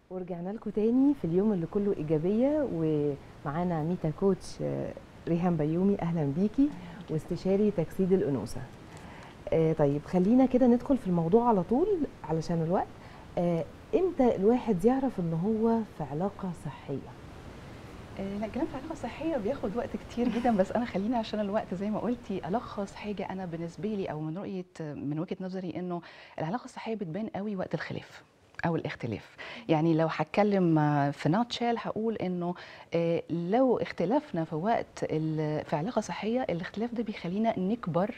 ورجعنا لكم تاني في اليوم اللي كله ايجابيه ومعانا ميتا كوتش آه، ريهام بيومي اهلا بيكي واستشاري تجسيد الانوثه آه، طيب خلينا كده ندخل في الموضوع على طول علشان الوقت آه، امتى الواحد يعرف ان هو في علاقه صحيه آه، لا الكلام في علاقه صحيه بياخد وقت كتير جدا بس انا خليني عشان الوقت زي ما قلتي الخص حاجه انا بالنسبه لي او من رؤيه من وجهه نظري انه العلاقه الصحيه بتبان قوي وقت الخلاف او الاختلاف يعني لو هتكلم آه، في ناتشال هقول انه آه، لو اختلفنا في وقت ال- في علاقه صحيه الاختلاف ده بيخلينا نكبر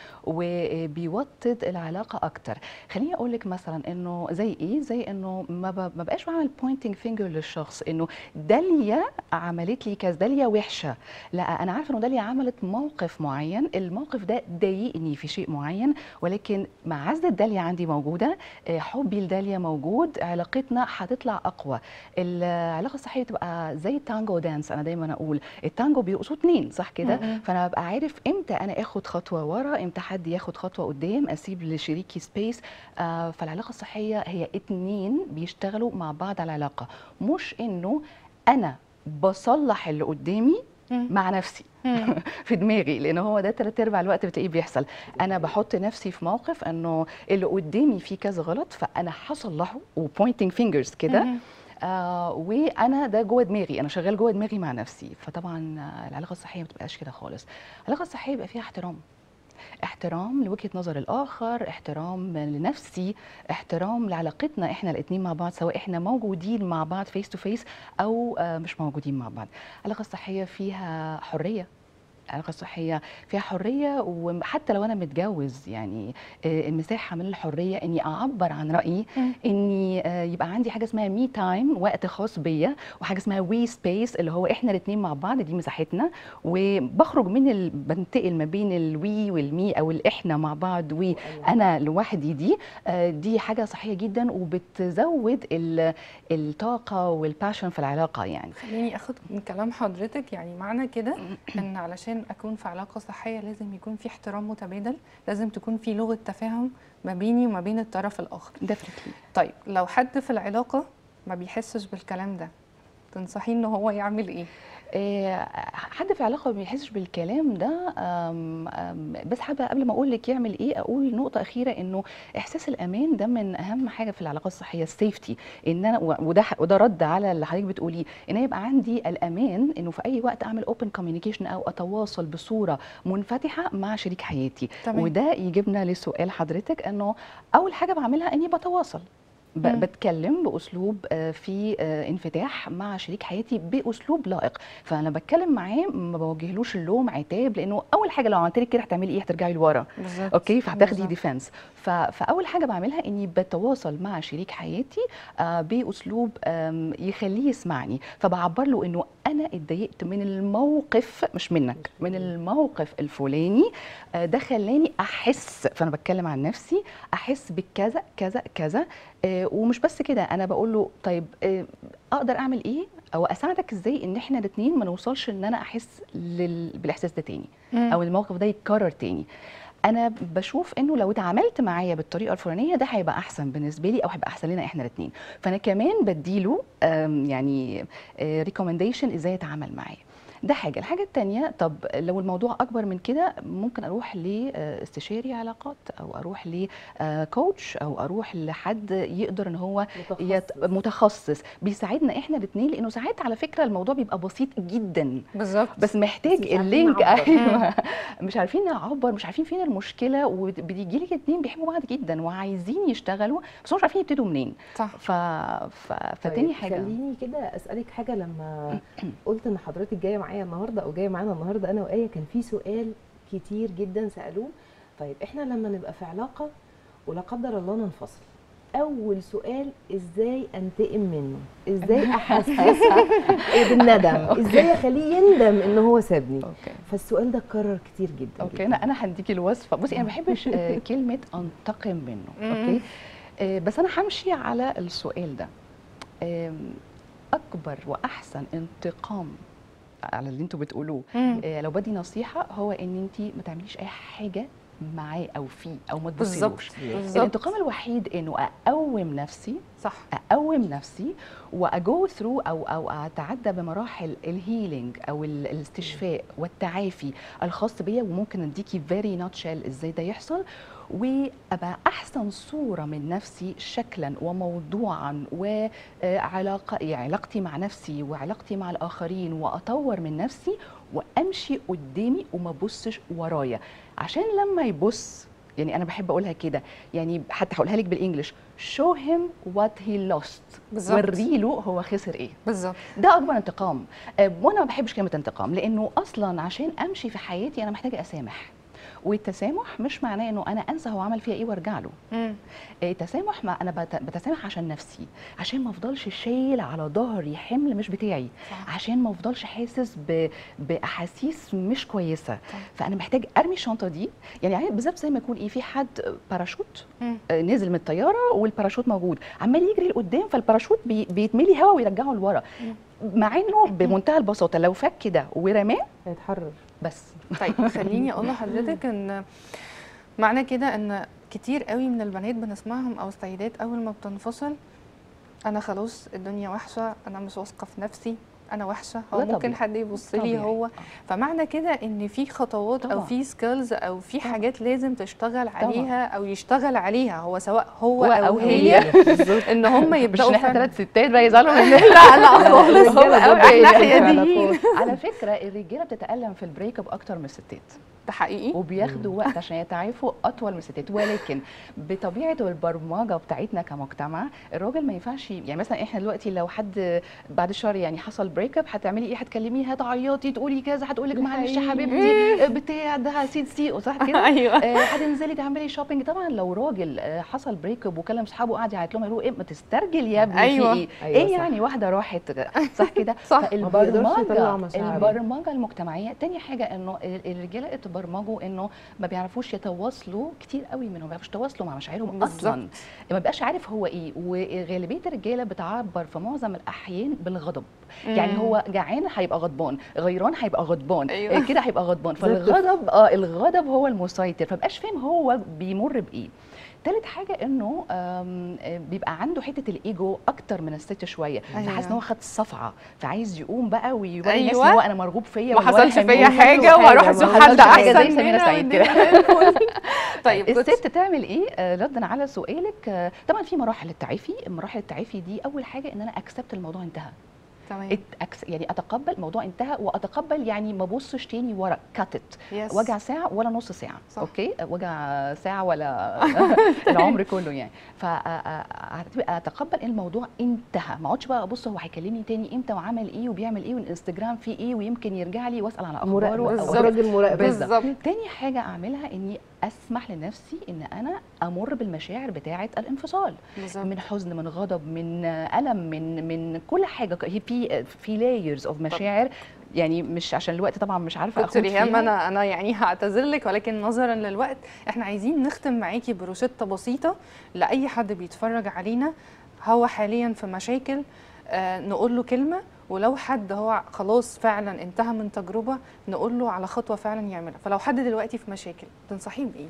وبيوطد العلاقه اكتر خليني اقول لك مثلا انه زي ايه زي انه ما ب- ما بقاش بعمل بوينتنج فينجر للشخص انه داليا عملت لي كذا داليا وحشه لا انا عارفه انه داليا عملت موقف معين الموقف ده ضايقني في شيء معين ولكن معزه داليا عندي موجوده آه، حبي لداليا موجود علاقتنا هتطلع اقوى العلاقه الصحيه تبقى زي التانجو دانس انا دايما اقول التانجو بيرقصوا اتنين صح كده م-م. فانا ببقى عارف امتى انا اخد خطوه ورا امتى حد ياخد خطوه قدام اسيب لشريكي سبيس آه فالعلاقه الصحيه هي اتنين بيشتغلوا مع بعض على العلاقه مش انه انا بصلح اللي قدامي مع نفسي في دماغي لان هو ده تلات ارباع الوقت بتلاقيه بيحصل انا بحط نفسي في موقف انه اللي قدامي فيه كذا غلط فانا هصلحه وبوينتنج فينجرز كده آه وانا ده جوه دماغي انا شغال جوه دماغي مع نفسي فطبعا آه، العلاقه الصحيه ما بتبقاش كده خالص العلاقه الصحيه يبقى فيها احترام احترام لوجهه نظر الاخر احترام لنفسي احترام لعلاقتنا احنا الاثنين مع بعض سواء احنا موجودين مع بعض فيس تو فيس او آه، مش موجودين مع بعض العلاقه الصحيه فيها حريه العلاقه الصحيه فيها حريه وحتى لو انا متجوز يعني آه، المساحه من الحريه اني اعبر عن رايي اني آه، يبقى عندي حاجه اسمها مي تايم وقت خاص بيا وحاجه اسمها وي سبيس اللي هو احنا الاثنين مع بعض دي مساحتنا وبخرج من ال... بنتقل ما بين الوي والمي او الاحنا مع بعض وانا لوحدي دي آه، دي حاجه صحيه جدا وبتزود ال... الطاقه والباشن في العلاقه يعني خليني اخد من كلام حضرتك يعني معنى كده ان علشان اكون في علاقه صحيه لازم يكون في احترام متبادل لازم تكون في لغه تفاهم ما بيني وما بين الطرف الاخر definitely طيب لو حد في العلاقه ما بيحسش بالكلام ده تنصحيه ان هو يعمل ايه آه، حد في علاقه ما بيحسش بالكلام ده آم، آم، بس حابه قبل ما اقول لك يعمل ايه اقول نقطه اخيره انه احساس الامان ده من اهم حاجه في العلاقات الصحيه السيفتي ان انا و- وده ح- وده رد على اللي حضرتك بتقوليه ان أنا يبقى عندي الامان انه في اي وقت اعمل اوبن كوميونيكيشن او اتواصل بصوره منفتحه مع شريك حياتي تمام. وده يجيبنا لسؤال حضرتك انه اول حاجه بعملها اني بتواصل ب- مم. بتكلم باسلوب آه، في آه، انفتاح مع شريك حياتي باسلوب لائق فانا بتكلم معاه ما بوجهلوش اللوم عتاب لانه اول حاجه لو عملت لك كده هتعملي ايه هترجعي لورا بالظبط اوكي فهتاخدي بالظبط. ديفense ف... فاول حاجه بعملها اني بتواصل مع شريك حياتي آه باسلوب آم، يخليه يسمعني فبعبر له انه انا اتضايقت من الموقف مش منك من الموقف الفلاني آه ده خلاني احس فانا بتكلم عن نفسي احس بكذا كذا كذا آه ومش بس كده انا بقول له طيب آه اقدر اعمل ايه او اساعدك ازاي ان احنا الاثنين ما نوصلش ان انا احس لل... بالاحساس ده تاني مم. او الموقف ده يتكرر تاني انا بشوف انه لو اتعاملت معايا بالطريقه الفلانيه ده هيبقى احسن بالنسبه لي او هيبقى احسن لنا احنا الاثنين فانا كمان بديله آم، يعني ريكومنديشن ازاي اتعامل معايا ده حاجه الحاجه الثانيه طب لو الموضوع اكبر من كده ممكن اروح لاستشاري علاقات او اروح لكوتش او اروح لحد يقدر ان هو يت... متخصص. متخصص بيساعدنا احنا الاثنين لانه ساعات على فكره الموضوع بيبقى بسيط جدا بالظبط بس محتاج مش عارفين اللينك نعبر. ايوه مش عارفين نعبر مش عارفين فين المشكله وبيجي لك اتنين بيحبوا بعض جدا وعايزين يشتغلوا بس هم مش عارفين يبتدوا منين صح ف... ف... فتاني طيب حاجه خليني كده اسالك حاجه لما قلت ان حضرتك جايه معايا النهارده او جايه معانا النهارده انا وايه كان في سؤال كتير جدا سالوه طيب احنا لما نبقى في علاقه ولا قدر الله ننفصل اول سؤال ازاي انتقم منه ازاي احسسها بالندم ازاي اخليه يندم ان هو سابني اوكي فالسؤال ده اتكرر كتير جدا اوكي جداً. انا انا هديكي الوصفه بصي انا ما بحبش آه، كلمه انتقم منه اوكي آه، بس انا همشي على السؤال ده آم، اكبر واحسن انتقام على اللي انتوا بتقولوه مم. آه، لو بدي نصيحه هو ان انت ما تعمليش اي حاجه معاه او فيه او ما بالظبط تبصيلوش بالظبط الانتقام الوحيد انه اقوم نفسي صح اقوم نفسي واجو ثرو او او اتعدى بمراحل الهيلينج او ال- الاستشفاء والتعافي الخاص بيا وممكن اديكي فيري ناتشال ازاي ده يحصل وابقى احسن صوره من نفسي شكلا وموضوعا وعلاقه يعني علاقتي مع نفسي وعلاقتي مع الاخرين واطور من نفسي وامشي قدامي وما ابصش ورايا عشان لما يبص يعني انا بحب اقولها كده يعني حتى هقولها لك بالانجلش show him what he lost بالظبط. وريله هو خسر ايه بالظبط ده اكبر انتقام أه، وانا ما بحبش كلمه انتقام لانه اصلا عشان امشي في حياتي انا محتاجه اسامح والتسامح مش معناه انه انا انسى هو عمل فيها ايه وارجع له مم. التسامح ما انا بت- بتسامح عشان نفسي عشان ما افضلش شايل على ظهري حمل مش بتاعي صح. عشان ما افضلش حاسس ب... باحاسيس مش كويسه صح. فانا محتاج ارمي الشنطه دي يعني عارف بالظبط زي ما يكون ايه في حد باراشوت مم. آه، نزل من الطياره والباراشوت موجود عمال يجري لقدام فالباراشوت بي... بيتملي هوا ويرجعه لورا مع انه بمنتهى البساطه لو فك كده ورماه هيتحرر بس طيب خليني اقول لحضرتك ان معنى كده ان كتير قوي من البنات بنسمعهم او السيدات اول ما بتنفصل انا خلاص الدنيا وحشه انا مش واثقه في نفسي انا وحشه هو ده ممكن طبيعي. حد يبص لي طبيعي. هو آه. فمعنى كده ان في خطوات او طبعا. في سكيلز او في طبعا. حاجات لازم تشتغل طبعا. عليها او يشتغل عليها هو سواء هو هو او, أو هي, هي. ان هم مش يبداوا ان احنا فعلاً- ثلاث ستات بقى يزعلوا مننا لا لا خالص هم الرجالة قوي برضه احنا بيعملوا حياديين علاقات. على فكره الرجاله بتتالم في البريك اب اكتر من الستات ده حقيقي وبياخدوا وقت عشان يتعافوا اطول من الستات ولكن بطبيعه البرمجه بتاعتنا كمجتمع الراجل ما ينفعش يعني مثلا احنا دلوقتي لو حد بعد شهر يعني حصل بريك اب هتعملي ايه هتكلميه هتعيطي تقولي كذا هتقول لك ده معلش يا حقيقي. حبيبتي بتاع ده سيد سي صح كده ايوه آه، هتنزلي تعملي شوبينج طبعا لو راجل آه، حصل بريك اب وكلم اصحابه قعد يعيط لهم يقولوا ايه ما تسترجل يا ابني أيوة. في ايه أيوة ايه صح. يعني واحده راحت صح كده صح. ما بيقدرش يطلع البرمجه مشاعره. البرمجه المجتمعيه تاني حاجه انه ال- الرجاله اتبرمجوا انه ما بيعرفوش يتواصلوا كتير قوي منهم ما بيعرفوش يتواصلوا مع مشاعرهم بالظبط. اصلا ما بيبقاش عارف هو ايه وغالبيه الرجاله بتعبر في معظم الاحيان بالغضب يعني مم. هو جعان هيبقى غضبان غيران هيبقى غضبان أيوة. آه، كده هيبقى غضبان زي الطفل. فالغضب اه الغضب هو المسيطر فمبقاش فاهم هو بيمر بايه تالت حاجة انه آم، آه، بيبقى عنده حتة الايجو اكتر من الست شوية أيوة. فحاسس ان هو خد الصفعة فعايز يقوم بقى ويوري الناس أيوة. ان هو انا مرغوب فيا ما والولد حصلش هيموت. فيا ما حاجه حصلش وهروح حاجة، اشوف ما حد حصلش حاجة احسن زي سميرة منها سعيد والدنيا زي الفل. طيب كنت- الست تعمل ايه آه، ردا على سؤالك آه، طبعا في مراحل التعافي مراحل التعافي دي اول حاجه ان انا اكسبت الموضوع انتهى تمام ات- أكس- يعني اتقبل الموضوع انتهى واتقبل يعني ما ابصش تاني ورا كاتت يس. وجع ساعه ولا نص ساعه صح. اوكي وجع ساعه ولا العمر كله يعني فهتبقى اتقبل ان الموضوع انتهى ما اقعدش بقى ابص هو هيكلمني تاني امتى وعمل ايه وبيعمل ايه والانستجرام فيه ايه ويمكن يرجع لي واسال على اخباره مراقبه أو بالظبط. راجل مراقبه بالظبط. بالظبط تاني حاجة أعملها إني أسمح لنفسي إن أنا أمر بالمشاعر بتاعة الانفصال بالظبط من حزن من غضب من ألم من من كل حاجة هي في في لايرز أوف مشاعر يعني مش عشان الوقت طبعا مش عارفة دكتور أخد ريهام فيها انا انا يعني هعتذر لك ولكن نظرا للوقت احنا عايزين نختم معاكي بروشته بسيطه لاي حد بيتفرج علينا هو حاليا في مشاكل آه نقول له كلمه ولو حد هو خلاص فعلا انتهى من تجربه نقول له على خطوه فعلا يعملها فلو حد دلوقتي في مشاكل تنصحيه بايه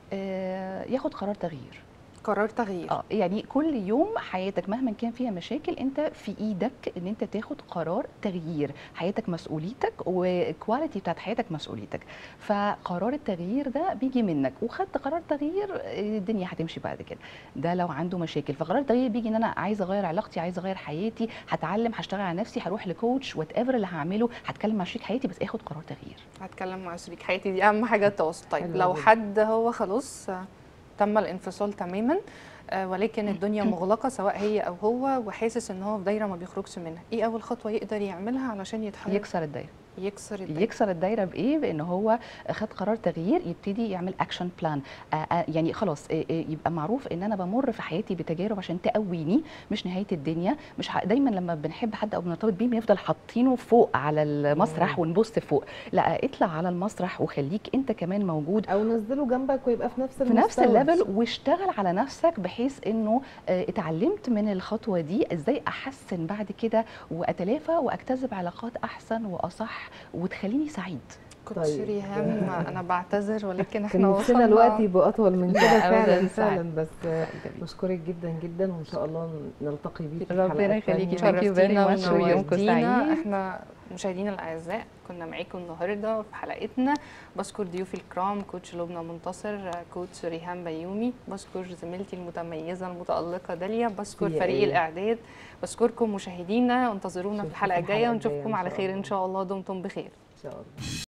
آه، ياخد قرار تغيير قرار تغيير اه يعني كل يوم حياتك مهما كان فيها مشاكل انت في ايدك ان انت تاخد قرار تغيير حياتك مسؤوليتك والكواليتي بتاعت حياتك مسؤوليتك فقرار التغيير ده بيجي منك وخدت قرار تغيير آه، الدنيا هتمشي بعد كده ده لو عنده مشاكل فقرار التغيير بيجي ان انا عايزه اغير علاقتي عايزه اغير حياتي هتعلم هشتغل على نفسي هروح لكوتش وات ايفر اللي هعمله هتكلم مع شريك حياتي بس اخد قرار تغيير هتكلم مع شريك حياتي دي اهم حاجه التواصل طيب حلو لو جدا. حد هو خلاص آه، تم الانفصال تماما آه، ولكن الدنيا مغلقه سواء هي او هو وحاسس ان هو في دايره ما بيخرجش منها ايه اول خطوه يقدر يعملها علشان يتحرك يكسر الدايره يكسر الدنيا يكسر الدايره بايه بان هو خد قرار تغيير يبتدي يعمل اكشن بلان يعني خلاص آه، آه، يبقى معروف ان انا بمر في حياتي بتجارب عشان تقويني مش نهايه الدنيا مش ه- دايما لما بنحب حد او بنرتبط بيه بنفضل حاطينه فوق على المسرح ونبص فوق لا اطلع على المسرح وخليك انت كمان موجود او نزله جنبك ويبقى في نفس في نفس المستوى. الليفل واشتغل على نفسك بحيث انه آه، اتعلمت من الخطوه دي ازاي احسن بعد كده واتلافى واكتسب علاقات احسن واصح وتخليني سعيد كوتش طيب. ريهام انا بعتذر ولكن كان احنا نفسنا وصلنا الوقت يبقى اطول من لا، كده أبداً، فعلا سعد. فعلا بس بشكرك جدا جدا وان شاء الله نلتقي بيكي في ربنا حلقات يخليكي. تانية. Thank you very شرفتينا much ويومكم ونورتينا. سعيد. احنا مشاهدينا الاعزاء كنا معاكم النهارده في حلقتنا بشكر ضيوفي الكرام كوتش لبنى منتصر كوتش ريهام بيومي بشكر زميلتي المتميزه المتالقه داليا بشكر في فريق إيه؟ الاعداد بشكركم مشاهدينا وانتظرونا في نشوفكم الحلقه في الجايه الحلقة ونشوفكم الجاية إن على شاء خير الله. ان شاء الله دمتم بخير ان شاء الله